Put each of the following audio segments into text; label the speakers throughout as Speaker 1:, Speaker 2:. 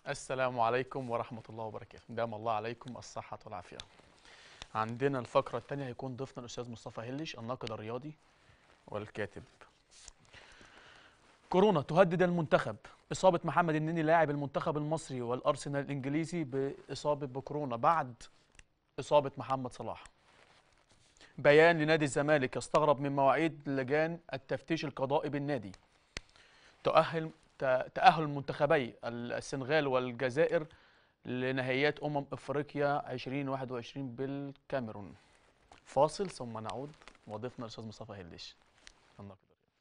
Speaker 1: السلام عليكم ورحمة الله وبركاته دام الله عليكم الصحة والعافية عندنا الفقرة الثانية هيكون ضيفنا الأستاذ مصطفى هلش الناقد الرياضي والكاتب كورونا تهدد المنتخب إصابة محمد النني لاعب المنتخب المصري والأرسنال الإنجليزي بإصابة بكورونا بعد إصابة محمد صلاح بيان لنادي الزمالك يستغرب من مواعيد لجان التفتيش القضائي بالنادي تؤهل ت- تأهل منتخبي السنغال والجزائر لنهائيات أمم إفريقيا 2021 بالكاميرون فاصل ثم نعود وضيفنا الأستاذ مصطفى هلش الناقد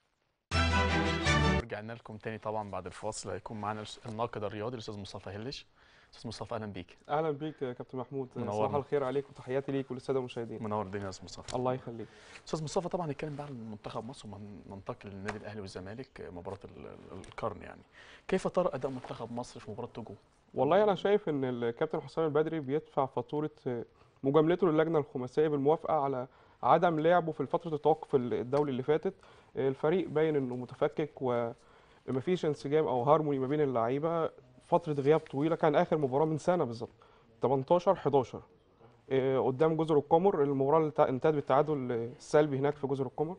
Speaker 1: الرياضي رجعنا لكم تاني طبعا بعد الفاصل هيكون معانا الأس- الناقد الرياضي الأستاذ مصطفى هلش أستاذ مصطفى أهلا بيك
Speaker 2: اهلا بيك يا كابتن محمود
Speaker 1: منورنا.
Speaker 2: صباح الخير عليك وتحياتي ليك وللساده المشاهدين
Speaker 1: منور الدنيا يا أستاذ مصطفى
Speaker 2: الله يخليك
Speaker 1: استاذ مصطفى طبعا نتكلم بقى عن منتخب مصر وننتقل للنادي الاهلي والزمالك مباراه ال- ال- القرن يعني كيف ترى اداء منتخب مصر في مباراه توجو
Speaker 2: والله انا شايف ان الكابتن حسام البدري بيدفع فاتوره مجاملته للجنه الخماسيه بالموافقه على عدم لعبه في فتره التوقف الدولي اللي فاتت الفريق باين انه متفكك ومفيش انسجام او هارموني ما بين اللعيبه فتره غياب طويله كان اخر مباراه من سنه بالظبط 18 11 آه، قدام جزر القمر المباراه اللي انت- انتهت بالتعادل السلبي هناك في جزر القمر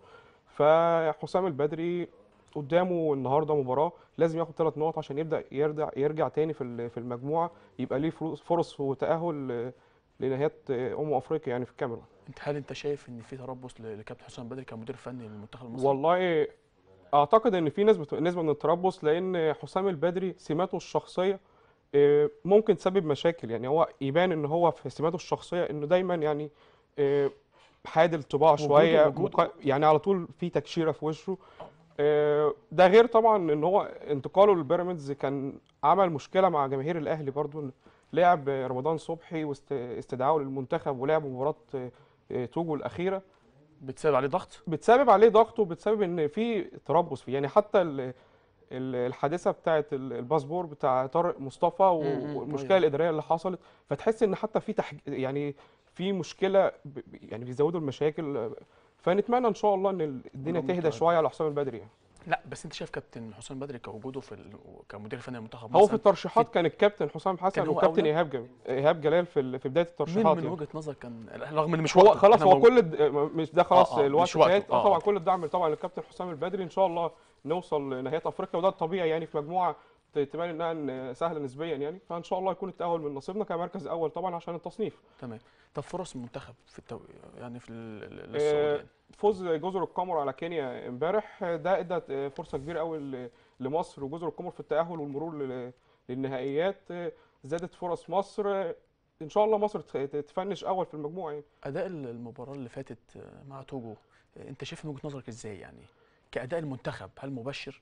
Speaker 2: فحسام البدري قدامه النهارده مباراه لازم ياخد ثلاث نقط عشان يبدا يرجع يرجع تاني في ال- في المجموعه يبقى ليه فرص- فرص وتاهل آه، لنهايه آه، امم افريقيا يعني في الكاميرون
Speaker 1: انت هل انت شايف ان في تربص ل- لكابتن حسام بدري كمدير فني للمنتخب المصري
Speaker 2: والله اعتقد ان في نسبه نسبه من التربص لان حسام البدري سماته الشخصيه آه، ممكن تسبب مشاكل يعني هو يبان ان هو في سماته الشخصيه انه دايما يعني آه، حاد الطباع
Speaker 1: وجوده-
Speaker 2: شويه
Speaker 1: وجوده-
Speaker 2: مق- يعني على طول في تكشيره في وشه آه، ده غير طبعا ان هو انتقاله للبيراميدز كان عمل مشكله مع جماهير الاهلي برضو إن لعب رمضان صبحي واستدعائه للمنتخب ولعب مباراه آه، آه، توجو الاخيره
Speaker 1: بتسبب عليه ضغط
Speaker 2: بتسبب عليه ضغط وبتسبب ان في تربص فيه يعني حتى ال- ال- الحادثه بتاعه ال- الباسبور بتاع طارق مصطفى و-
Speaker 1: مم،
Speaker 2: والمشكله
Speaker 1: أيوة.
Speaker 2: الاداريه اللي حصلت فتحس ان حتى في تحج... يعني في مشكله ب- ب- يعني بيزودوا المشاكل فنتمنى ان شاء الله ان الدنيا
Speaker 1: ربنا
Speaker 2: تهدى
Speaker 1: يستر.
Speaker 2: شويه على حسام البدري يعني.
Speaker 1: لا بس انت شايف كابتن حسام بدري كوجوده في ال... كمدير فني للمنتخب
Speaker 2: هو
Speaker 1: مصر
Speaker 2: في الترشيحات كان الكابتن حسام حسن
Speaker 1: كان هو
Speaker 2: وكابتن
Speaker 1: أولى؟
Speaker 2: ايهاب جميل ايهاب جلال في ال- في بدايه
Speaker 1: مين
Speaker 2: الترشيحات
Speaker 1: من
Speaker 2: يعني.
Speaker 1: وجهه نظر كان رغم ان مش
Speaker 2: هو
Speaker 1: وقته،
Speaker 2: خلاص
Speaker 1: إحنا
Speaker 2: هو
Speaker 1: موجود-
Speaker 2: كل الد- مش ده خلاص
Speaker 1: آه، آه،
Speaker 2: الوقت
Speaker 1: مش وقته.
Speaker 2: فات
Speaker 1: آه،
Speaker 2: اه طبعا
Speaker 1: آه.
Speaker 2: كل الدعم طبعا للكابتن حسام البدري ان شاء الله نوصل لنهايه افريقيا وده الطبيعي يعني في مجموعه ت- تبان انها ن- سهله نسبيا يعني فان شاء الله يكون التاهل من نصيبنا كمركز اول طبعا عشان التصنيف
Speaker 1: تمام طب فرص المنتخب في التو... يعني في ال- ال-
Speaker 2: آه،
Speaker 1: الصعود يعني.
Speaker 2: فوز جزر القمر على كينيا امبارح ده ادى فرصه كبيره قوي ل- لمصر وجزر القمر في التاهل والمرور لل- للنهائيات زادت فرص مصر ان شاء الله مصر ت- تفنش اول في المجموعه يعني
Speaker 1: اداء المباراه اللي فاتت مع توجو انت شايف من وجهه نظرك ازاي يعني كاداء المنتخب هل مبشر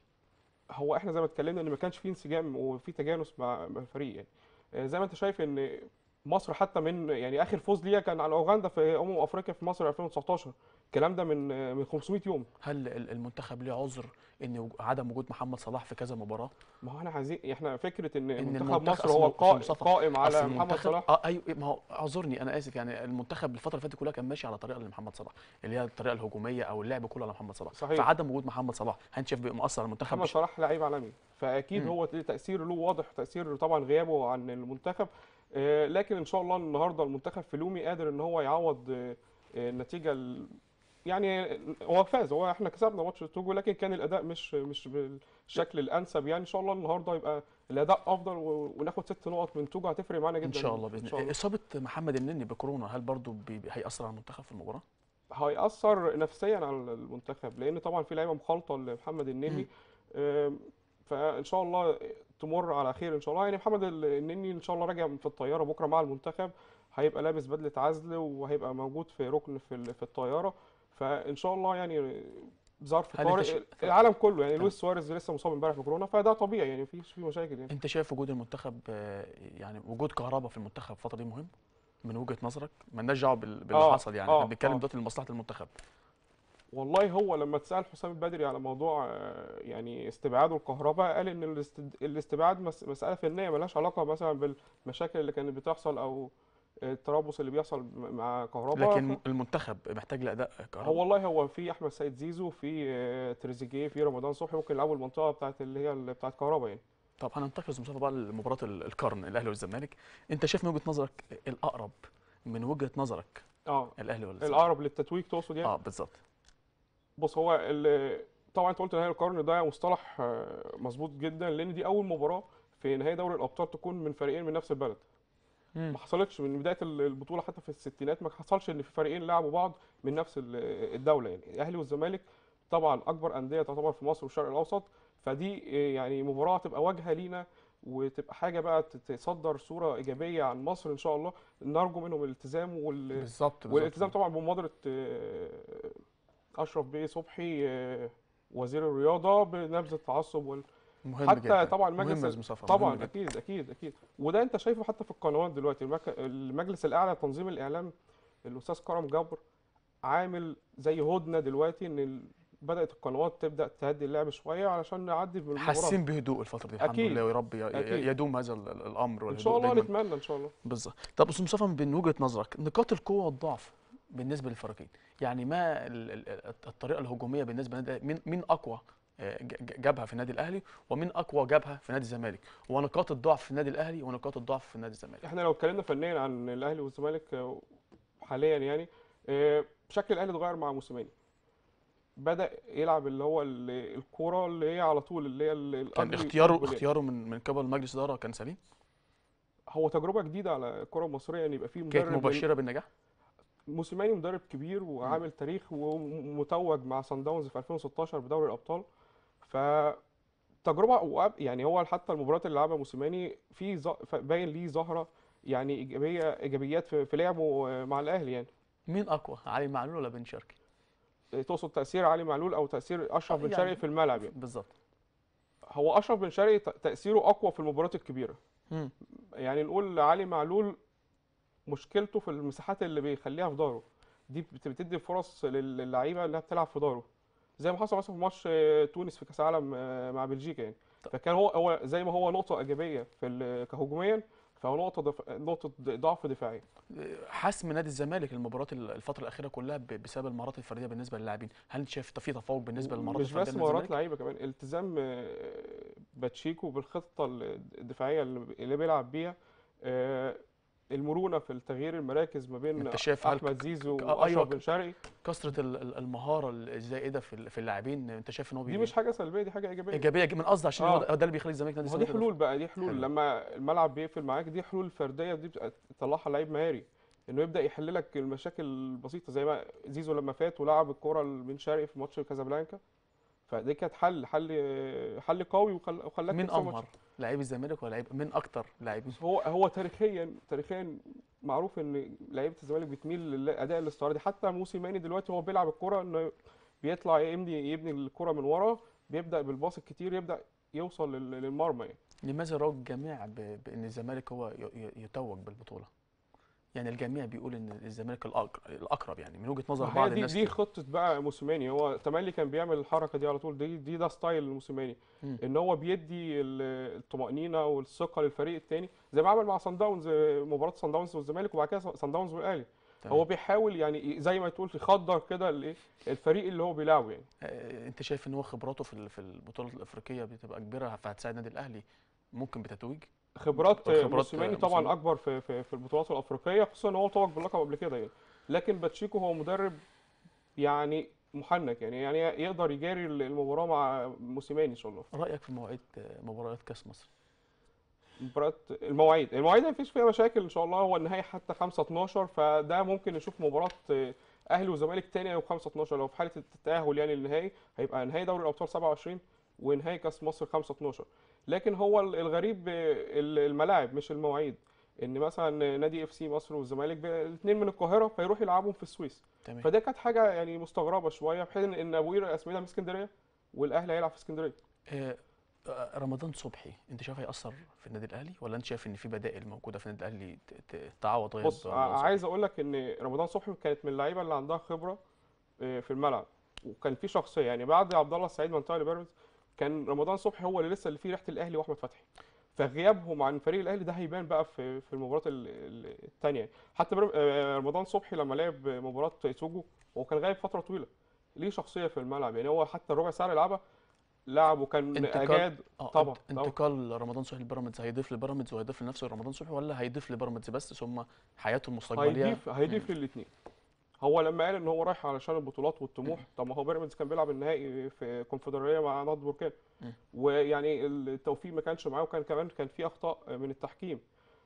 Speaker 2: هو احنا زي ما اتكلمنا ان ما كانش فيه انسجام وفي تجانس مع مع الفريق يعني آه، زي ما انت شايف ان مصر حتى من يعني اخر فوز ليها كان على اوغندا في امم افريقيا في مصر 2019 الكلام ده من آه، من 500 يوم
Speaker 1: هل ال- المنتخب ليه عذر ان وج- عدم وجود محمد صلاح في كذا مباراه
Speaker 2: ما هو احنا عايزين احنا فكره ان,
Speaker 1: إن
Speaker 2: منتخب
Speaker 1: المنتخب-
Speaker 2: مصر
Speaker 1: أصل
Speaker 2: هو
Speaker 1: أصل
Speaker 2: القائم
Speaker 1: مصطفى-
Speaker 2: قائم على
Speaker 1: أصل
Speaker 2: محمد
Speaker 1: المنتخب-
Speaker 2: صلاح
Speaker 1: اه ايوه ما هو اعذرني انا اسف يعني المنتخب الفتره اللي فاتت كلها كان ماشي على طريقه لمحمد صلاح اللي هي الطريقه الهجوميه او اللعب كله على محمد صلاح
Speaker 2: صحيح.
Speaker 1: فعدم وجود محمد صلاح انت شايف بيبقى مؤثر على المنتخب
Speaker 2: محمد
Speaker 1: بش-
Speaker 2: صلاح لعيب عالمي فاكيد
Speaker 1: مم.
Speaker 2: هو ليه تاثير له واضح تاثير طبعا غيابه عن المنتخب آه، لكن ان شاء الله النهارده المنتخب في لومي قادر ان هو يعوض آه، آه، النتيجه ال- يعني هو فاز هو احنا كسبنا ماتش توجو لكن كان الاداء مش مش بالشكل الانسب يعني ان شاء الله النهارده يبقى الاداء افضل و- وناخد ست نقط من توجو هتفرق معانا جدا
Speaker 1: ان شاء الله باذن
Speaker 2: إن شاء
Speaker 1: الله اصابه محمد النني بكورونا هل برضو بي- بي- هياثر على المنتخب في المباراه
Speaker 2: هيأثر نفسيا على المنتخب لأن طبعا في لعيبة مخالطة لمحمد النني آم، فإن شاء الله تمر على خير إن شاء الله يعني محمد النني إن شاء الله راجع في الطيارة بكرة مع المنتخب هيبقى لابس بدلة عزل وهيبقى موجود في ركن في ال- في الطيارة فإن شاء الله يعني ظرف
Speaker 1: هل أنت
Speaker 2: طارئ
Speaker 1: شا-
Speaker 2: العالم كله يعني
Speaker 1: تمام.
Speaker 2: لويس سواريز لسه مصاب امبارح بكورونا فده طبيعي يعني مفيش في مشاكل يعني
Speaker 1: انت شايف وجود المنتخب آه، يعني وجود كهرباء في المنتخب الفتره دي مهم من وجهه نظرك مالناش دعوه بال- باللي
Speaker 2: آه،
Speaker 1: حصل يعني
Speaker 2: آه،
Speaker 1: احنا بنتكلم
Speaker 2: آه.
Speaker 1: دلوقتي لمصلحه المنتخب
Speaker 2: والله هو لما اتسأل حسام البدري على موضوع آه، يعني استبعاده الكهرباء قال ان الاست- الاستبعاد مس- مسألة فنية ملهاش علاقة مثلا بالمشاكل اللي كانت بتحصل او الترابص اللي بيحصل م- مع كهرباء
Speaker 1: لكن المنتخب محتاج لاداء
Speaker 2: هو
Speaker 1: كهرباء
Speaker 2: والله هو في احمد سيد زيزو في آه، تريزيجيه في رمضان صبحي ممكن يلعبوا المنطقة بتاعت اللي هي اللي بتاعت كهرباء يعني
Speaker 1: طب هننتقل مصطفى بقى لمباراه ال- القرن الاهلي والزمالك انت شايف من وجهه نظرك الاقرب من وجهه نظرك
Speaker 2: اه
Speaker 1: الاهلي ولا الزمالك
Speaker 2: الاقرب للتتويج تقصد يعني
Speaker 1: اه بالظبط
Speaker 2: بص هو ال- طبعا انت قلت نهائي القرن ده مصطلح آه، مظبوط جدا لان دي اول مباراه في نهائي دوري الابطال تكون من فريقين من نفس البلد
Speaker 1: مم.
Speaker 2: ما حصلتش من بدايه ال- البطوله حتى في الستينات ما حصلش ان في فريقين لعبوا بعض من نفس ال- الدوله يعني الاهلي والزمالك طبعا اكبر انديه تعتبر في مصر والشرق الاوسط فدي آه، يعني مباراه تبقى واجهه لينا وتبقى حاجه بقى تصدر صوره ايجابيه عن مصر ان شاء الله نرجو منهم الالتزام وال
Speaker 1: بالظبط
Speaker 2: والالتزام
Speaker 1: بالظبط.
Speaker 2: طبعا بمبادره آه، اشرف بيه صبحي آه، وزير الرياضه بنبذ التعصب وال...
Speaker 1: مهم
Speaker 2: حتى
Speaker 1: جدا
Speaker 2: طبعا
Speaker 1: مهم
Speaker 2: مجلس
Speaker 1: يا مصطفى مهم
Speaker 2: طبعا
Speaker 1: جدا.
Speaker 2: اكيد اكيد اكيد وده انت شايفه حتى في القنوات دلوقتي المك... المجلس الاعلى لتنظيم الاعلام الاستاذ كرم جبر عامل زي هدنه دلوقتي ان ال... بدات القنوات تبدا تهدي اللعب شويه علشان نعدي من المباراه
Speaker 1: حاسين بهدوء الفتره دي الحمد
Speaker 2: أكيد.
Speaker 1: لله ويا رب ي- ي-
Speaker 2: أكيد.
Speaker 1: يدوم هذا ال- ال- الامر
Speaker 2: ان شاء
Speaker 1: والهدوء
Speaker 2: الله
Speaker 1: دايما
Speaker 2: نتمنى ان شاء الله
Speaker 1: بالظبط طب استاذ مصطفى من وجهه نظرك نقاط القوه والضعف بالنسبه للفريقين يعني ما ال- ال- الطريقه الهجوميه بالنسبه للنادي الأهلي؟ مين مين اقوى آه، ج- ج- جابها في النادي الاهلي ومين اقوى جابها في نادي الزمالك ونقاط الضعف في النادي الاهلي ونقاط الضعف في نادي الزمالك
Speaker 2: احنا لو اتكلمنا فنيا عن الاهلي والزمالك آه، حاليا يعني آه، شكل الاهلي اتغير مع موسيماني بدا يلعب اللي هو ال- الكوره اللي هي على طول اللي هي ال-
Speaker 1: كان
Speaker 2: الأجري
Speaker 1: اختياره
Speaker 2: والبلاد.
Speaker 1: اختياره من من قبل مجلس الاداره كان سليم
Speaker 2: هو تجربه جديده على الكره المصريه ان يبقى فيه
Speaker 1: كانت
Speaker 2: مدرب
Speaker 1: مبشره بالنجاح
Speaker 2: موسيماني مدرب كبير وعامل تاريخ ومتوج مع سان داونز في 2016 بدوري الابطال ف تجربه وأب- يعني هو حتى المباريات اللي لعبها موسيماني في ظ- ف- باين ليه ظاهره يعني ايجابيه ايجابيات في في لعبه آه، مع الاهلي يعني
Speaker 1: مين اقوى علي معلول ولا بن شرقي
Speaker 2: تقصد تاثير علي معلول او تاثير اشرف بن
Speaker 1: يعني-
Speaker 2: شرقي في الملعب يعني
Speaker 1: بالظبط
Speaker 2: هو اشرف بن شرقي ت- تاثيره اقوى في المباريات الكبيره
Speaker 1: مم.
Speaker 2: يعني نقول علي معلول مشكلته في المساحات اللي بيخليها في ظهره دي بت- بتدي فرص لل- للعيبه اللي بتلعب في ظهره زي ما حصل مثلا في ماتش آه، تونس في كاس العالم آه، مع بلجيكا يعني
Speaker 1: طب.
Speaker 2: فكان هو هو زي ما هو نقطه ايجابيه في ال- كهجوميا فهو نقطه دف... نقطه ضعف دفاعيه
Speaker 1: حسم نادي الزمالك المباريات ال- الفتره الاخيره كلها ب- بسبب المهارات الفرديه بالنسبه للاعبين هل انت شايف في تفوق بالنسبه للمهارات
Speaker 2: مش
Speaker 1: الفرديه
Speaker 2: بس
Speaker 1: لنادي
Speaker 2: مهارات
Speaker 1: الزمالك؟
Speaker 2: لعيبه كمان التزام آه، باتشيكو بالخطه الدفاعيه اللي اللي بيلعب بيها آه، المرونه في التغيير المراكز ما بين
Speaker 1: انت شايف هل
Speaker 2: احمد زيزو
Speaker 1: آه،
Speaker 2: واشرف
Speaker 1: أيوة.
Speaker 2: بن شرقي
Speaker 1: كثره ال- ال- المهاره الزائده في ال- في اللاعبين انت شايف ان هو
Speaker 2: دي
Speaker 1: بي-
Speaker 2: مش حاجه سلبيه دي حاجه ايجابيه
Speaker 1: ايجابيه من قصدي عشان
Speaker 2: آه.
Speaker 1: هو ده هو ده اللي بيخلي الزمالك نادي
Speaker 2: ما هو دي
Speaker 1: الزمالك
Speaker 2: حلول بقى دي حلول
Speaker 1: حلو.
Speaker 2: لما الملعب بيقفل معاك دي حلول فرديه دي بتبقى تطلعها لعيب مهاري انه يبدا يحل لك المشاكل البسيطه زي ما زيزو لما فات ولعب الكره بن شرقي في ماتش كازابلانكا فدي كانت حل حل حل قوي وخل- وخلاك
Speaker 1: مين
Speaker 2: تكسب الماتش.
Speaker 1: امهر لعيب الزمالك ولا لعيب مين اكتر لاعبين
Speaker 2: هو هو تاريخيا تاريخيا معروف ان لعيبه الزمالك بتميل للاداء الاستعراضي حتى موسيماني دلوقتي هو بيلعب الكره انه بيطلع يبني يبني الكره من ورا بيبدا بالباص الكتير يبدا يوصل لل- للمرمى يعني
Speaker 1: لماذا يرى الجميع ب- بان الزمالك هو ي- ي- يتوج بالبطوله يعني الجميع بيقول ان الزمالك الأقر- الاقرب يعني من وجهه نظر
Speaker 2: ما هي
Speaker 1: بعض
Speaker 2: دي
Speaker 1: الناس
Speaker 2: دي
Speaker 1: كده.
Speaker 2: خطه بقى موسيماني هو تملي كان بيعمل الحركه دي على طول دي دي ده ستايل موسيماني
Speaker 1: مم.
Speaker 2: ان هو بيدي ال- الطمانينه والثقه للفريق الثاني زي ما عمل مع صن داونز مباراه صن داونز والزمالك وبعد كده صن داونز والاهلي
Speaker 1: تمام.
Speaker 2: هو بيحاول يعني زي ما تقول يخدر كده الايه الفريق اللي هو بيلعبه يعني
Speaker 1: آه، انت شايف ان هو خبراته في ال- في البطولات الافريقيه بتبقى كبيره فهتساعد النادي الاهلي ممكن بتتويج
Speaker 2: خبرات
Speaker 1: خبرات
Speaker 2: موسيماني طبعا
Speaker 1: موسيماني.
Speaker 2: اكبر في في, في البطولات الافريقيه خصوصا ان هو توج باللقب قبل كده يعني لكن باتشيكو هو مدرب يعني محنك يعني يعني يقدر يجاري المباراه مع موسيماني ان شاء الله
Speaker 1: رايك في مواعيد آه، مباريات كاس مصر
Speaker 2: مباراة المواعيد المواعيد مفيش فيها مشاكل ان شاء الله هو النهائي حتى 5 12 فده ممكن نشوف مباراة آه، اهلي وزمالك تاني يوم 5 12 لو في حالة التأهل يعني للنهائي هيبقى نهائي دوري الابطال 27 ونهائي كاس مصر 5 12 لكن هو ال- الغريب آه، ال- الملاعب مش المواعيد ان مثلا نادي اف سي مصر والزمالك الاثنين من القاهره فيروح يلعبهم في السويس
Speaker 1: تمام
Speaker 2: فده كانت حاجه يعني مستغربه شويه بحيث ان ان ابو قير اسمه من اسكندريه والاهلي هيلعب في اسكندريه
Speaker 1: آه، آه، رمضان صبحي انت شايف هيأثر في النادي الاهلي ولا انت شايف ان في بدائل موجوده في النادي الاهلي ت- ت- تعوض غياب
Speaker 2: بص
Speaker 1: رمضان صبحي؟
Speaker 2: عايز اقول لك ان رمضان صبحي كانت من اللعيبه اللي عندها خبره آه، في الملعب وكان في شخصيه يعني بعد عبد الله السعيد منطقه لبيراميدز كان رمضان صبحي هو اللي لسه اللي فيه ريحه الاهلي واحمد فتحي فغيابهم عن فريق الاهلي ده هيبان بقى في في المباريات الثانيه حتى بيرام- آه، رمضان صبحي لما لعب مباراه سوجو هو كان غايب فتره طويله ليه شخصيه في الملعب يعني هو حتى الربع ساعه اللي لعبها لعب وكان
Speaker 1: انتقال-
Speaker 2: اجاد
Speaker 1: اه
Speaker 2: طبعا
Speaker 1: انت- انتقال رمضان صبحي لبيراميدز هيضيف لبيراميدز وهيضيف لنفسه رمضان صبحي ولا هيضيف لبيراميدز بس ثم حياته المستقبليه
Speaker 2: هيضيف هيضيف للاثنين هو لما قال ان هو رايح علشان البطولات والطموح طب ما هو بيراميدز كان بيلعب النهائي في كونفدراليه مع نهضه بركان
Speaker 1: مم.
Speaker 2: ويعني التوفيق ما كانش معاه وكان كمان كان في اخطاء من التحكيم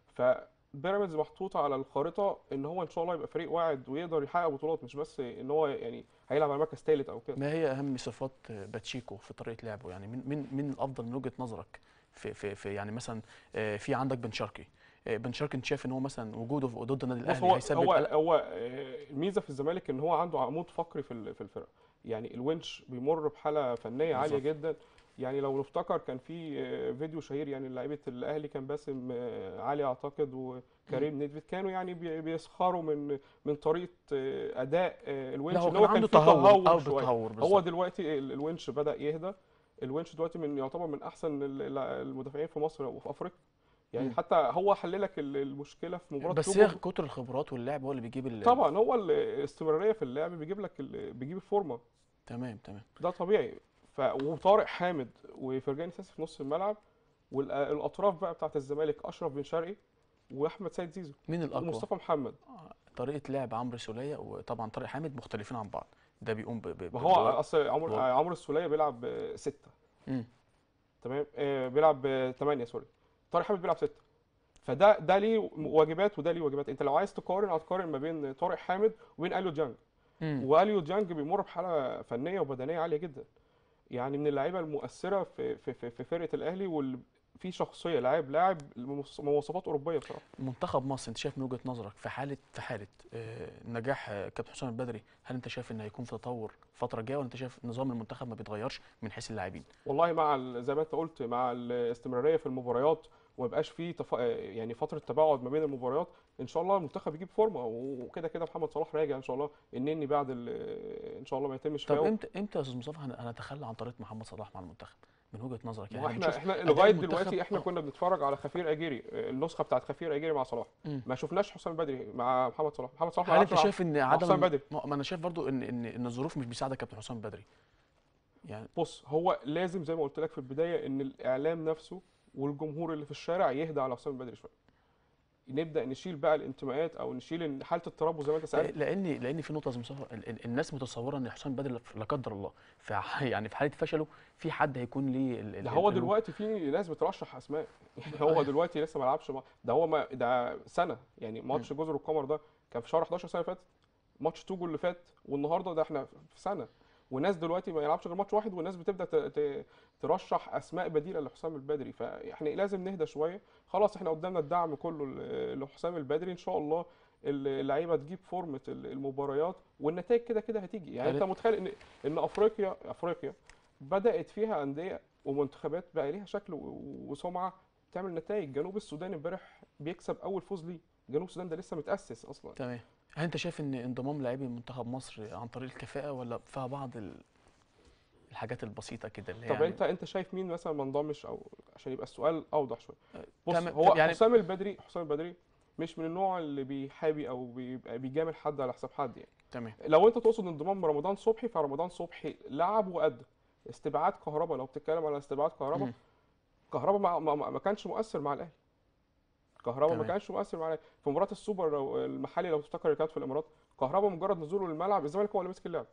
Speaker 2: فبيراميدز محطوطه على الخارطه ان هو ان شاء الله يبقى فريق واعد ويقدر يحقق بطولات مش بس ان هو يعني هيلعب على مركز ثالث او كده
Speaker 1: ما هي اهم صفات باتشيكو في طريقه لعبه يعني من من من الافضل من وجهه نظرك في في في يعني مثلا آه، في عندك بن شرقي آه، بن شرقي انت شايف ان هو مثلا وجوده ضد النادي
Speaker 2: بص
Speaker 1: الاهلي
Speaker 2: هو
Speaker 1: هيسبب
Speaker 2: هو
Speaker 1: قلق
Speaker 2: هو آه، الميزه في الزمالك ان هو عنده عمود فقري في ال- في الفرقه يعني الونش بيمر بحاله فنيه عاليه
Speaker 1: بالظبط.
Speaker 2: جدا يعني لو نفتكر كان في آه، فيديو شهير يعني لعيبه الاهلي كان باسم آه، علي اعتقد وكريم نيدفيد كانوا يعني بي- بيسخروا من من طريقه آه، اداء آه، الونش
Speaker 1: لا هو
Speaker 2: ان
Speaker 1: كان عنده
Speaker 2: فيه
Speaker 1: تهور او
Speaker 2: شوية.
Speaker 1: تهور
Speaker 2: هو
Speaker 1: بالظبط
Speaker 2: دلوقتي ال- الونش بدا يهدى الونش دلوقتي من يعتبر من احسن ال- ال- المدافعين في مصر وفي افريقيا يعني
Speaker 1: مم.
Speaker 2: حتى هو حل لك ال- المشكله في مباراه
Speaker 1: بس
Speaker 2: توجو
Speaker 1: هي كتر الخبرات واللعب هو اللي بيجيب ال-
Speaker 2: طبعا هو ال- الاستمراريه في اللعب بيجيب لك ال- بيجيب الفورمه
Speaker 1: تمام تمام
Speaker 2: ده طبيعي ف وطارق حامد وفرجاني ساسي في نص الملعب والاطراف بقى بتاعت الزمالك اشرف بن شرقي واحمد سيد زيزو
Speaker 1: مين الاقوى
Speaker 2: ومصطفى محمد
Speaker 1: آه، طريقه لعب عمرو سوليه وطبعا طارق حامد مختلفين عن بعض ده بيقوم ب ب
Speaker 2: ما هو
Speaker 1: بأدوار-
Speaker 2: اصل عمرو
Speaker 1: بأدوار-
Speaker 2: عمرو السوليه بيلعب آه، ستة
Speaker 1: مم.
Speaker 2: تمام آه، بيلعب آه، ثمانية سوري طارق حامد بيلعب ستة فده ده ليه واجبات وده ليه واجبات انت لو عايز تقارن هتقارن ما بين طارق حامد وبين اليو ديانج
Speaker 1: مم.
Speaker 2: واليو ديانج بيمر بحاله فنيه وبدنيه عاليه جدا يعني من اللعيبه المؤثره في في في, في فرقه الاهلي واللي في شخصيه لاعب لاعب مواصفات اوروبيه بصراحه
Speaker 1: منتخب مصر انت شايف من وجهه نظرك في حاله في حاله آه، نجاح آه، كابتن حسام البدري هل انت شايف ان هيكون في تطور الفتره الجايه ولا انت شايف نظام المنتخب ما بيتغيرش من حيث اللاعبين
Speaker 2: والله مع ال- زي ما انت قلت مع الاستمراريه في المباريات وما يبقاش في تف... يعني فتره تباعد ما بين المباريات ان شاء الله المنتخب يجيب فورمه وكده كده محمد صلاح راجع ان شاء الله النني بعد ال... ان شاء الله ما يتم
Speaker 1: طب
Speaker 2: شفاؤه
Speaker 1: امتى امتى يا استاذ مصطفى هن- هنتخلى عن طريقه محمد صلاح مع المنتخب من وجهه نظرك
Speaker 2: ما هو
Speaker 1: يعني
Speaker 2: احنا
Speaker 1: بنشوف
Speaker 2: احنا
Speaker 1: أداء
Speaker 2: لغايه
Speaker 1: المنتخب-
Speaker 2: دلوقتي احنا
Speaker 1: آه.
Speaker 2: كنا بنتفرج على خفير اجيري النسخه بتاعت خفير اجيري مع صلاح
Speaker 1: مم.
Speaker 2: ما شفناش حسام بدري مع محمد صلاح محمد صلاح ما
Speaker 1: هل
Speaker 2: لعبش
Speaker 1: انت
Speaker 2: مع-
Speaker 1: شايف ان
Speaker 2: مع
Speaker 1: عدم
Speaker 2: حسام بدري
Speaker 1: ما ما انا شايف برضو ان ان ان الظروف مش بيساعدك كابتن حسام بدري يعني
Speaker 2: بص هو لازم زي ما قلت لك في البدايه ان الاعلام نفسه والجمهور اللي في الشارع يهدى على حسام بدري شويه نبدا نشيل بقى الانتماءات او نشيل حاله الترابط زي ما انت سالت
Speaker 1: لان لان في نقطه يا استاذ مصطفى ال- ال- الناس متصوره ان حسام بدري لا قدر الله في ح- يعني في حاله فشله في حد هيكون ليه ال- ال-
Speaker 2: ده هو
Speaker 1: ال-
Speaker 2: دلوقتي في ناس بترشح اسماء يعني هو دلوقتي لسه ما لعبش ما- ده هو ما ده سنه يعني ماتش جزر القمر ده كان في شهر 11 سنه فاتت ماتش توجو اللي فات والنهارده ده احنا في سنه والناس دلوقتي ما يلعبش غير ماتش واحد والناس بتبدا ت- ت- ترشح اسماء بديله لحسام البدري فاحنا لازم نهدى شويه خلاص احنا قدامنا الدعم كله ل- لحسام البدري ان شاء الله اللعيبه تجيب فورمه المباريات والنتائج كده كده هتيجي يعني انت
Speaker 1: قالت-
Speaker 2: متخيل ان ان افريقيا افريقيا بدات فيها انديه ومنتخبات بقى ليها شكل و- وسمعه تعمل نتائج جنوب السودان امبارح بيكسب اول فوز ليه جنوب السودان ده لسه متاسس اصلا
Speaker 1: تمام هل انت شايف ان انضمام لاعبي منتخب مصر عن طريق الكفاءه ولا فيها بعض ال- الحاجات البسيطه كده اللي هي
Speaker 2: طب
Speaker 1: يعني
Speaker 2: انت انت شايف مين مثلا ما انضمش او عشان يبقى السؤال اوضح شويه بص
Speaker 1: تمام،
Speaker 2: هو
Speaker 1: طب يعني-
Speaker 2: حسام البدري حسام البدري مش من النوع اللي بيحابي او بيبقى بيجامل حد على حساب حد يعني
Speaker 1: تمام
Speaker 2: لو انت تقصد انضمام رمضان صبحي فرمضان صبحي لعب وأدى استبعاد كهربا لو بتتكلم على استبعاد كهربا
Speaker 1: مم.
Speaker 2: كهربا ما, ما, ما كانش مؤثر مع الاهلي كهربا ما
Speaker 1: تمام.
Speaker 2: كانش مؤثر مع الاهلي في مباراه السوبر لو المحلي لو تفتكر اللي كانت في الامارات كهربا مجرد نزوله للملعب الزمالك هو اللي مسك اللعب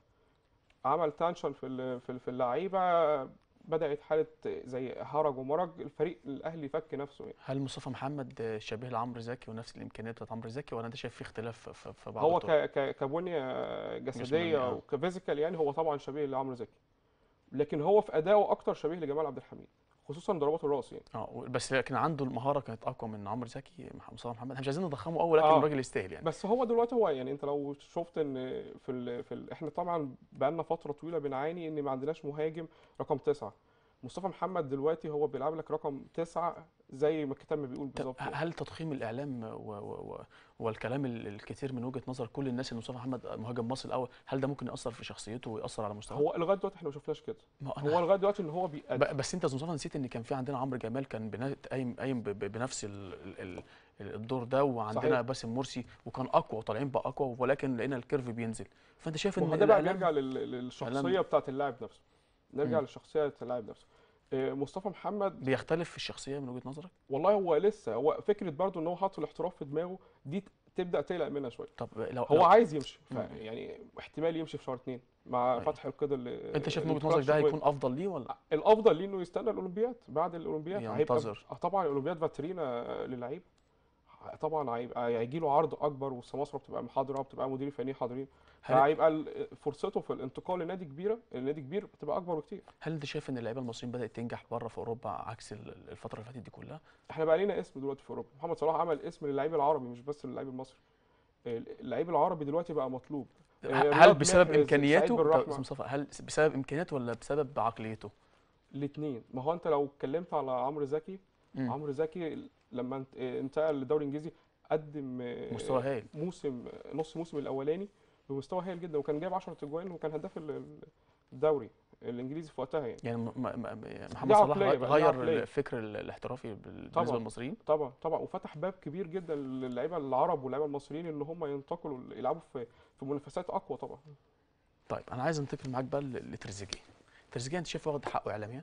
Speaker 2: عمل تنشن في ال- في ال- في اللعيبه بدات حاله زي هرج ومرج الفريق الاهلي فك نفسه يعني.
Speaker 1: هل مصطفى محمد شبيه لعمرو زكي ونفس الامكانيات بتاعت عمرو زكي ولا انت شايف في اختلاف في, في بعض
Speaker 2: هو
Speaker 1: الطرق؟
Speaker 2: ك ك كبنيه
Speaker 1: جسمانية،
Speaker 2: جسديه
Speaker 1: آه.
Speaker 2: وكفيزيكال يعني هو طبعا شبيه لعمرو زكي لكن هو في ادائه اكتر شبيه لجمال عبد الحميد خصوصا ضربات الراس يعني
Speaker 1: اه بس لكن عنده المهاره كانت اقوى من عمرو زكي مح- مصطفى محمد احنا مش عايزين نضخمه قوي لكن
Speaker 2: آه.
Speaker 1: الراجل يستاهل يعني
Speaker 2: بس هو دلوقتي هو يعني انت لو شفت ان في ال في ال احنا طبعا بقالنا فتره طويله بنعاني ان ما عندناش مهاجم رقم تسعة مصطفى محمد دلوقتي هو بيلعب لك رقم تسعة زي ما الكتاب ما بيقول
Speaker 1: طب
Speaker 2: بالظبط يعني.
Speaker 1: هل تضخيم الاعلام و و و والكلام ال- الكتير من وجهه نظر كل الناس ان مصطفى محمد مهاجم مصر الاول هل ده ممكن ياثر في شخصيته ويأثر على مستواه؟
Speaker 2: هو لغايه دلوقتي احنا ما شفناش كده
Speaker 1: ما أنا-
Speaker 2: هو لغايه دلوقتي ان هو بيأدي
Speaker 1: ب- بس انت يا أستاذ مصطفى نسيت ان كان في عندنا عمرو جمال كان بنا- قايم قايم ب- ب- بنفس ال ال ال الدور ده وعندنا
Speaker 2: صحيح.
Speaker 1: باسم مرسي وكان اقوى وطالعين بقى اقوى ولكن لقينا الكيرف بينزل فانت شايف ان
Speaker 2: ما هو ده بقى
Speaker 1: الإعلام-
Speaker 2: بيرجع لل- للشخصيه بتاعت اللاعب نفسه نرجع
Speaker 1: مم.
Speaker 2: للشخصيه اللاعب نفسه آه، مصطفى محمد
Speaker 1: بيختلف في الشخصيه من وجهه نظرك
Speaker 2: والله هو لسه هو فكره برضو ان هو حاطط الاحتراف في دماغه دي ت- تبدا تقلق منها شويه
Speaker 1: طب لو
Speaker 2: هو
Speaker 1: لو
Speaker 2: عايز يمشي ف-
Speaker 1: مم.
Speaker 2: يعني احتمال يمشي في شهر اتنين مع
Speaker 1: أيوة.
Speaker 2: فتح القيد اللي
Speaker 1: انت شايف من
Speaker 2: اللي
Speaker 1: وجهه نظرك ده
Speaker 2: اتفرج
Speaker 1: هيكون افضل ليه ولا
Speaker 2: الافضل ليه انه يستنى الاولمبياد بعد الاولمبياد
Speaker 1: ينتظر.
Speaker 2: آه طبعا الاولمبياد فاترينا للعيب طبعا هيبقى هيجي له عرض اكبر والسماسره بتبقى محاضره بتبقى مدير فني حاضرين
Speaker 1: هل
Speaker 2: فهيبقى ال- فرصته في الانتقال لنادي كبيره لنادي كبير بتبقى اكبر بكتير
Speaker 1: هل انت شايف ان اللعيبه المصريين بدات تنجح بره في اوروبا عكس ال- الفتره اللي فاتت دي كلها
Speaker 2: احنا بقى لينا اسم دلوقتي في اوروبا محمد صلاح عمل اسم للعيب العربي مش بس للعيب المصري اللعيب العربي دلوقتي بقى مطلوب آه،
Speaker 1: هل
Speaker 2: رياض
Speaker 1: بسبب
Speaker 2: محرز،
Speaker 1: امكانياته
Speaker 2: سعيد
Speaker 1: طب
Speaker 2: بالرحمة.
Speaker 1: أستاذ مصطفى هل بسبب امكانياته ولا بسبب عقليته
Speaker 2: الاثنين ما هو انت لو اتكلمت على عمرو زكي
Speaker 1: مم.
Speaker 2: عمرو زكي لما انت- انتقل للدوري الانجليزي قدم آه،
Speaker 1: مستوى هايل
Speaker 2: موسم نص موسم الاولاني بمستوى هايل جدا وكان جايب 10 اجوان وكان هداف ال- ال- الدوري الانجليزي في وقتها يعني
Speaker 1: يعني م- م- م- محمد
Speaker 2: دي
Speaker 1: صلاح
Speaker 2: عقلية
Speaker 1: غي-
Speaker 2: بقى، دي
Speaker 1: غير
Speaker 2: عقلية.
Speaker 1: الفكر ال- الاحترافي بالنسبه
Speaker 2: طبعاً.
Speaker 1: للمصريين
Speaker 2: طبعا طبعا وفتح باب كبير جدا للعيبه العرب واللعيبه المصريين ان هم ينتقلوا يلعبوا في في منافسات اقوى طبعا
Speaker 1: طيب انا عايز انتقل معاك بقى ل- لتريزيجيه تريزيجيه انت شايف واخد حقه اعلاميا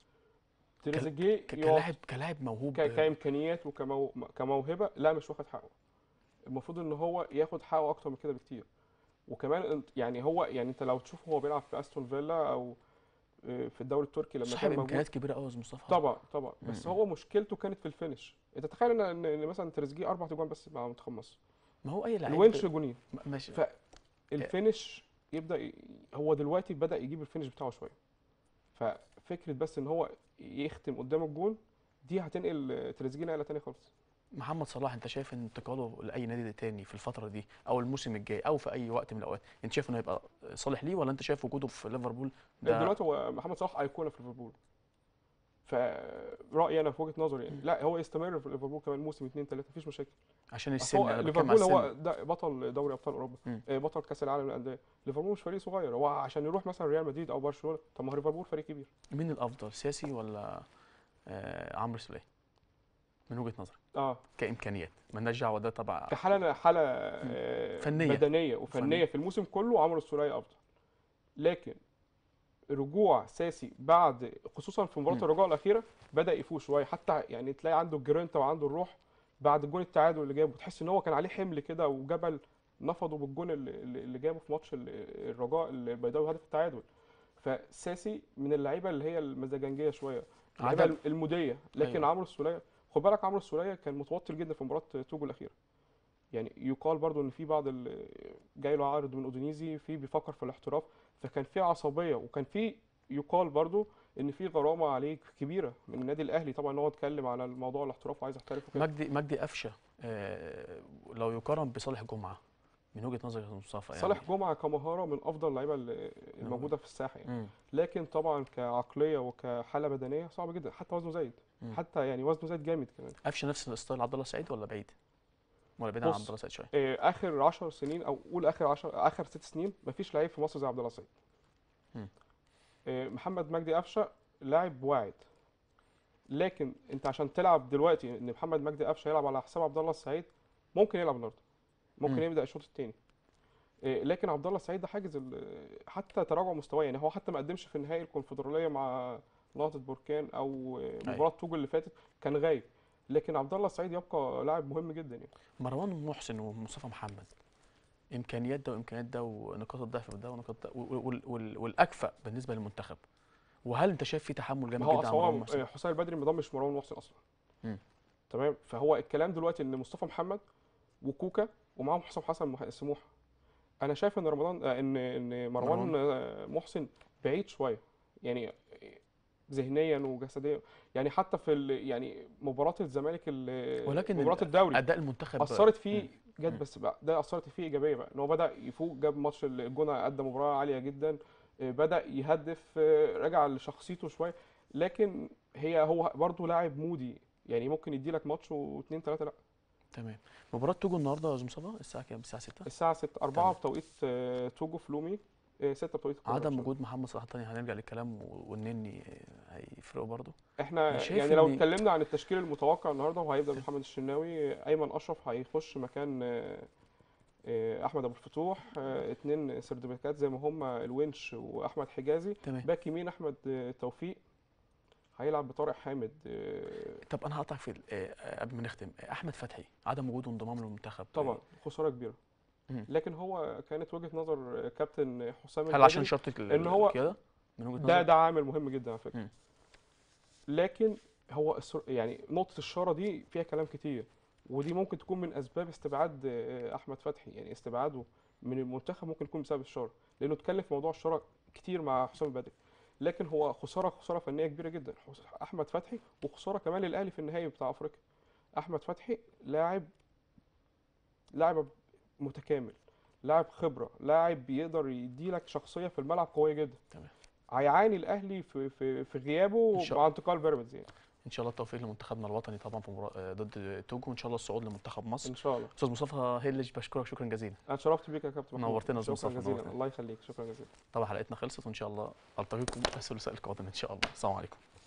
Speaker 2: تريزيجيه
Speaker 1: ك-
Speaker 2: يقف
Speaker 1: كلاعب كلاعب موهوب
Speaker 2: ك- كامكانيات وكموهبه لا مش واخد حقه المفروض ان هو ياخد حقه اكتر من كده بكتير وكمان انت- يعني هو يعني انت لو تشوف هو بيلعب في استون فيلا او آه، في الدوري التركي لما
Speaker 1: صاحب
Speaker 2: كان موجود
Speaker 1: امكانيات كبيره قوي يا أستاذ مصطفى
Speaker 2: طبعا طبعا بس
Speaker 1: مم.
Speaker 2: هو مشكلته كانت في الفينش انت تخيل ان ان إن مثلا تريزيجيه اربع تجوان بس مع منتخب مصر
Speaker 1: ما هو اي لعيب
Speaker 2: الونش جونين
Speaker 1: م- ماشي
Speaker 2: ف- الفينش يبدا ي- هو دلوقتي بدا يجيب الفينش بتاعه شويه ففكره بس ان هو يختم قدام الجون دي هتنقل تريزيجيه نقله تانيه خالص
Speaker 1: محمد صلاح انت شايف ان انتقاله لاي نادي تاني في الفتره دي او الموسم الجاي او في اي وقت من الاوقات انت شايف انه هيبقى صالح ليه ولا انت شايف وجوده في ليفربول ده
Speaker 2: دلوقتي هو محمد صلاح ايقونه في ليفربول فرايي انا في وجهه نظري يعني لا هو يستمر في ليفربول كمان موسم اثنين ثلاثه مفيش مشاكل
Speaker 1: عشان
Speaker 2: أصل
Speaker 1: السن
Speaker 2: هو
Speaker 1: انا بتكلم على
Speaker 2: ليفربول هو
Speaker 1: السن
Speaker 2: ده بطل دوري ابطال اوروبا
Speaker 1: مم.
Speaker 2: آه، بطل كاس العالم للانديه ليفربول مش فريق صغير هو عشان يروح مثلا ريال مدريد او برشلونه طب ما هو ليفربول فريق كبير
Speaker 1: مين الافضل سياسي ولا آه عمرو سليم من وجهه نظرك
Speaker 2: اه
Speaker 1: كامكانيات مالناش دعوه ده تبع
Speaker 2: كحاله حاله آه،
Speaker 1: فنية.
Speaker 2: بدنيه
Speaker 1: فنية.
Speaker 2: وفنيه في الموسم كله عمرو السوليه افضل لكن رجوع ساسي بعد خصوصا في مباراه
Speaker 1: مم.
Speaker 2: الرجوع الاخيره بدا يفوق شويه حتى يعني تلاقي عنده الجرينتا وعنده الروح بعد الجون التعادل اللي جابه تحس ان هو كان عليه حمل كده وجبل نفضه بالجون اللي, اللي اللي جابه في ماتش ال- الرجاء البيضاوي هدف التعادل فساسي من اللعيبه اللي هي المزاجنجيه شويه اللعيبه
Speaker 1: عدم
Speaker 2: الموديه لكن
Speaker 1: أيوة.
Speaker 2: عمرو السوليه خد بالك عمرو السوليه كان متوتر جدا في مباراه توجو الاخيره يعني يقال برضو ان في بعض ال- جاي له عرض من اودينيزي في بيفكر في الاحتراف فكان في عصبيه وكان في يقال برضو ان في غرامه عليه كبيره من النادي الاهلي طبعا ان هو اتكلم على الموضوع الاحتراف وعايز يحترف وكده
Speaker 1: مجدي مجدي قفشه آه لو يقارن بصالح جمعه من وجهه نظرك يا أستاذ مصطفى يعني
Speaker 2: صالح جمعه كمهاره من افضل اللعيبه اللي- الموجوده في الساحه يعني
Speaker 1: مم.
Speaker 2: لكن طبعا كعقليه وكحاله بدنيه صعب جدا حتى وزنه زايد
Speaker 1: مم.
Speaker 2: حتى يعني وزنه زايد جامد كمان
Speaker 1: قفشه نفس الستايل عبد الله السعيد ولا بعيد ولا بعيد عن
Speaker 2: بص،
Speaker 1: عبد الله السعيد شويه
Speaker 2: آه، اخر 10 سنين او قول اخر 10 اخر ست سنين مفيش لعيب في مصر زي عبد الله السعيد
Speaker 1: مم.
Speaker 2: آه، محمد مجدي قفشه لاعب واعد لكن انت عشان تلعب دلوقتي ان محمد مجدي قفشه يلعب على حساب عبد الله السعيد ممكن يلعب النهارده ممكن
Speaker 1: مم.
Speaker 2: يبدا الشوط الثاني لكن عبد الله السعيد ده حاجز ال- حتى تراجع مستواه يعني هو حتى ما قدمش في نهائي الكونفدراليه مع نهضه بركان او آه، مباراه توجو اللي فاتت كان غايب لكن عبد الله السعيد يبقى لاعب مهم جدا يعني
Speaker 1: مروان محسن ومصطفى محمد امكانيات ده وامكانيات ده ونقاط الضعف في ده ونقاط ده وال- وال- وال- والاكفأ بالنسبه للمنتخب وهل انت شايف في تحمل جامد
Speaker 2: ما هو
Speaker 1: جدا
Speaker 2: أصل
Speaker 1: على مروان
Speaker 2: هو
Speaker 1: محسن
Speaker 2: آه، حسام البدري ما ضمش مروان محسن اصلا
Speaker 1: مم.
Speaker 2: تمام فهو الكلام دلوقتي ان مصطفى محمد وكوكا ومعاهم حسام حسن مح- سموحه انا شايف ان رمضان آه، ان ان مروان
Speaker 1: مروان.
Speaker 2: آه، محسن بعيد شويه يعني ذهنيا وجسديا يعني حتى في ال- يعني مباراه الزمالك ال-
Speaker 1: ولكن
Speaker 2: مباراه
Speaker 1: ال-
Speaker 2: الدوري
Speaker 1: اداء المنتخب
Speaker 2: اثرت فيه
Speaker 1: مم.
Speaker 2: جت
Speaker 1: مم.
Speaker 2: بس بقى ده اثرت فيه ايجابيه بقى ان هو بدا يفوق جاب ماتش الجونه قدم مباراه عاليه جدا آه، بدا يهدف آه، رجع لشخصيته شويه لكن هي هو برضه لاعب مودي يعني ممكن يدي لك ماتش واثنين ثلاثه لا
Speaker 1: تمام مباراه توجو النهارده يا استاذ مصطفى الساعه كام الساعه 6
Speaker 2: الساعه 6 4
Speaker 1: تمام.
Speaker 2: بتوقيت آه، توجو في لومي 6 بتوقيت القاهرة إن
Speaker 1: عدم
Speaker 2: شاء الله.
Speaker 1: وجود محمد صلاح تاني هنرجع للكلام و- والنني هيفرقوا برضه أنا
Speaker 2: احنا
Speaker 1: شايف
Speaker 2: يعني لو
Speaker 1: إن-
Speaker 2: اتكلمنا عن التشكيل المتوقع النهارده هو هيبدا بمحمد الشناوي ايمن اشرف هيخش مكان آه، آه، احمد ابو الفتوح آه، اتنين سردباكات زي ما هم الونش واحمد حجازي
Speaker 1: تمام
Speaker 2: باك يمين احمد آه، توفيق هيلعب بطارق حامد آه،
Speaker 1: طب انا هقطعك في ال- آه، قبل ما نختم آه، احمد فتحي عدم وجوده انضمام للمنتخب
Speaker 2: طبعا خساره كبيره
Speaker 1: مم.
Speaker 2: لكن هو كانت وجهه نظر كابتن حسام
Speaker 1: هل عشان
Speaker 2: البدري
Speaker 1: شرط ال-
Speaker 2: إن هو-
Speaker 1: القياده من وجهه
Speaker 2: ده
Speaker 1: نظرك؟
Speaker 2: ده عامل مهم جدا على فكره
Speaker 1: مم.
Speaker 2: لكن هو السر- يعني نقطه الشاره دي فيها كلام كتير ودي ممكن تكون من اسباب استبعاد آه، احمد فتحي يعني استبعاده من المنتخب ممكن يكون بسبب الشاره لانه اتكلم في موضوع الشاره كتير مع حسام البدري لكن هو خساره خساره فنيه كبيره جدا حس- احمد فتحي وخساره كمان للاهلي في النهائي بتاع افريقيا احمد فتحي لاعب لاعب متكامل لاعب خبره لاعب بيقدر يديلك شخصيه في الملعب قويه جدا
Speaker 1: تمام.
Speaker 2: هيعاني الاهلي في في في غيابه
Speaker 1: إن شاء
Speaker 2: مع انتقال بيراميدز يعني
Speaker 1: ان شاء الله التوفيق لمنتخبنا الوطني طبعا في مباراة آه، ضد توجو وان شاء الله الصعود لمنتخب مصر
Speaker 2: ان شاء الله
Speaker 1: استاذ مصطفى هيلش بشكرك شكرا جزيلا
Speaker 2: انا اتشرفت بيك يا كابتن محمود.
Speaker 1: نورتنا يا أستاذ
Speaker 2: شكرا
Speaker 1: مصطفى،
Speaker 2: جزيلا
Speaker 1: نورتنا.
Speaker 2: الله يخليك شكرا جزيلا
Speaker 1: طبعا حلقتنا خلصت وان شاء الله التقيكم الثلاثاء القادم ان شاء الله السلام عليكم